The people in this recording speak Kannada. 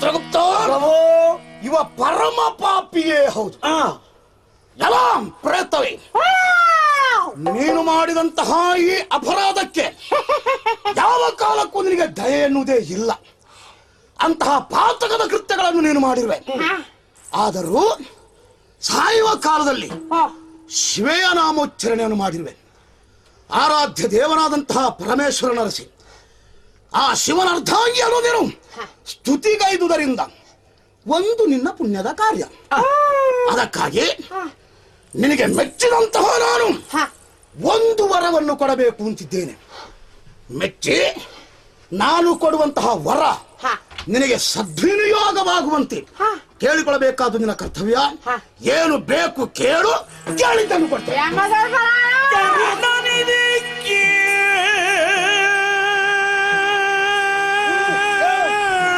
ಚಿತ್ರಗುಪ್ತ ಪ್ರಭು ಇವ ಪರಮ ಪಾಪಿಯೇ ಹೌದು ಆ, ಎಲ್ಲ ಪ್ರೇತವೇ ನೀನು ಮಾಡಿದಂತಹ ಈ ಅಪರಾಧಕ್ಕೆ ಯಾವ ಕಾಲಕ್ಕೂ ನಿನಗೆ ದಯೆ ಎನ್ನುವುದೇ ಇಲ್ಲ ಅಂತಹ ಪಾತಕದ ಕೃತ್ಯಗಳನ್ನು ನೀನು ಮಾಡಿರುವೆ ಆದರೂ ಸಾಯುವ ಕಾಲದಲ್ಲಿ ಶಿವೆಯ ನಾಮೋಚ್ಚರಣೆಯನ್ನು ಮಾಡಿರುವೆ ಆರಾಧ್ಯ ದೇವನಾದಂತಹ ಪರಮೇಶ್ವರನ ಅರಸಿ ಆ ಶಿವನ ಅರ್ಧಾಂಗಿ ಅನ್ನೋದೇನು ಸ್ತುತಿಗೈದುದರಿಂದ ಒಂದು ನಿನ್ನ ಪುಣ್ಯದ ಕಾರ್ಯ ಅದಕ್ಕಾಗಿ ನಿನಗೆ ಮೆಚ್ಚಿದಂತಹ ನಾನು ಒಂದು ವರವನ್ನು ಕೊಡಬೇಕು ಅಂತಿದ್ದೇನೆ ಮೆಚ್ಚಿ ನಾನು ಕೊಡುವಂತಹ ವರ ನಿನಗೆ ಸದ್ವಿನಿಯೋಗವಾಗುವಂತೆ ಕೇಳಿಕೊಳ್ಳಬೇಕಾದ ನಿನ್ನ ಕರ್ತವ್ಯ ಏನು ಬೇಕು ಕೇಳು ಕೇಳಿದ್ದನ್ನು ಕೊಡ್ತೇನೆ ಧರ್ಮ